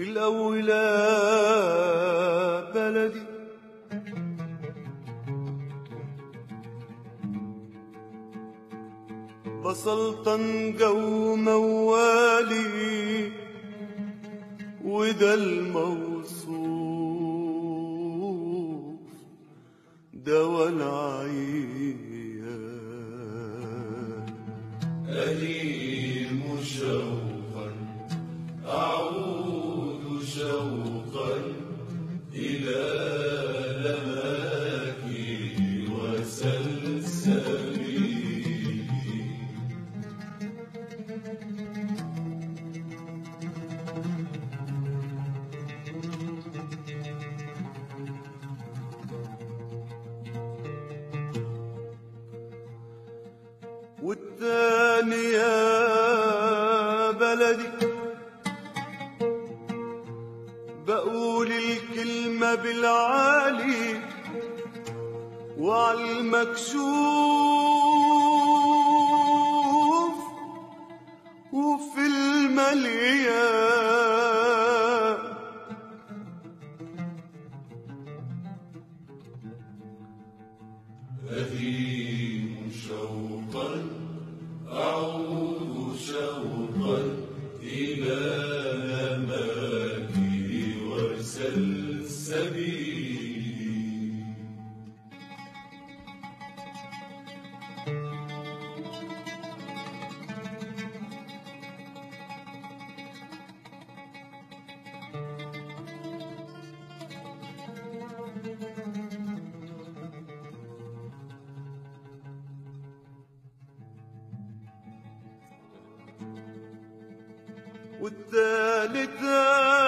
الأولى بلدي بسلطن جو موالي وده الموصوف دوا العيان أليم شوقا أعود شوقا إلى لماكي وسلسبيلي والتاني يا بلدي بقول الكلمة بالعالي وعلى المكشوف وفي المليان أهيم شوقا أعود شوقا إلى لماكي وسلسبيلي والتالتة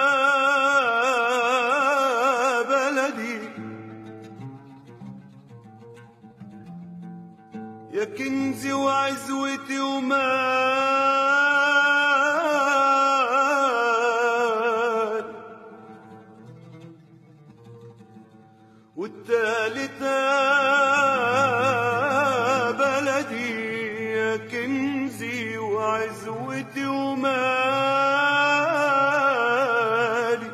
بلدي يا كنزي وعزوتي ومال والتالتة بلدي يا كنزي وعزوتي ومالي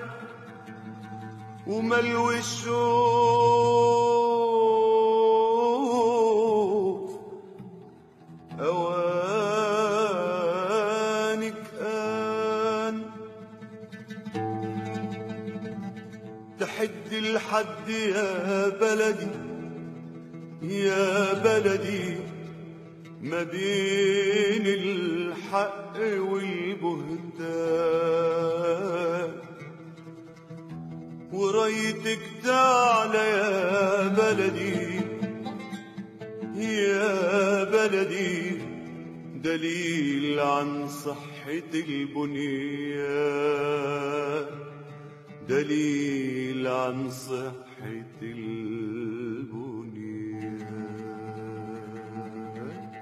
وملو الشوف أوانك آن تحد الحد يا بلدي يا بلدي ما بين الحق والبهتان ورايتك تعلى يا بلدي يا بلدي دليل عن صحة البنيان دليل عن صحة البنيان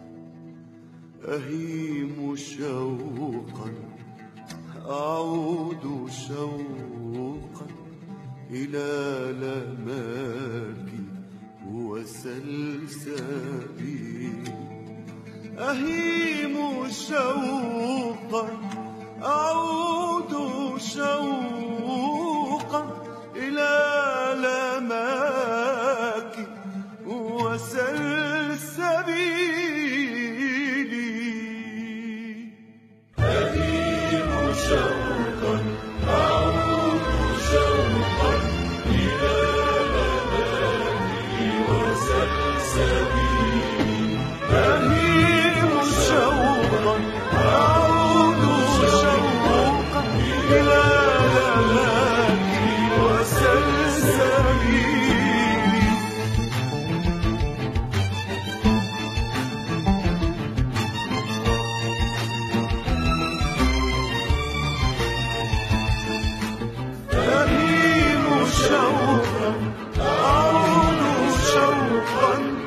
أهيم شوقا أعود شوقا إلى لماكي وسلسبيلي أهيم شوقا أعود شوقا إلى لماك وسلسبيلي أهيم شوقا أعود شوقا إلى لماكي وسلسبيلي أهيم شوقا أعود شوقا إلى لماك وسلسبيلي أهيم شوقا أعود شوقا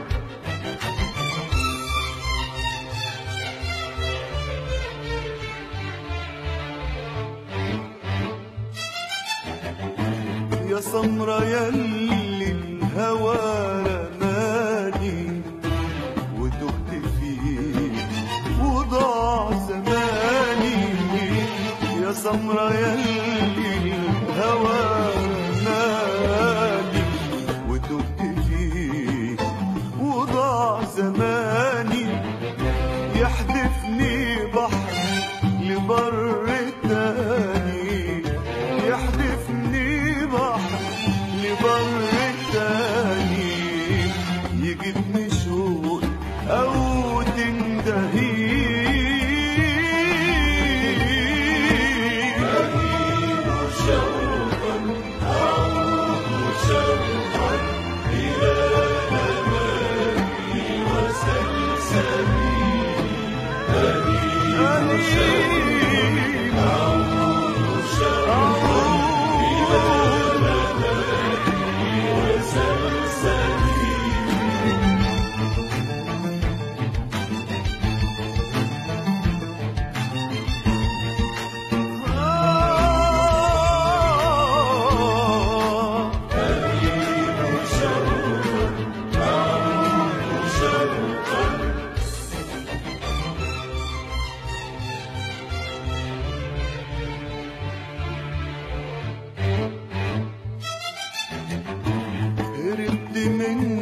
يا سمرة يلي الهوى رماني وتهت فيه وضاع زماني يا سمرة يلي بر تاني يجيبني شوق أو تندهي شوقا أعود شوقا إلى أماني وسلسلي أهيم شوقا أعود شوقا إلى أماني وسلسلي آه أهيم شوقا أعود شوقا هربت من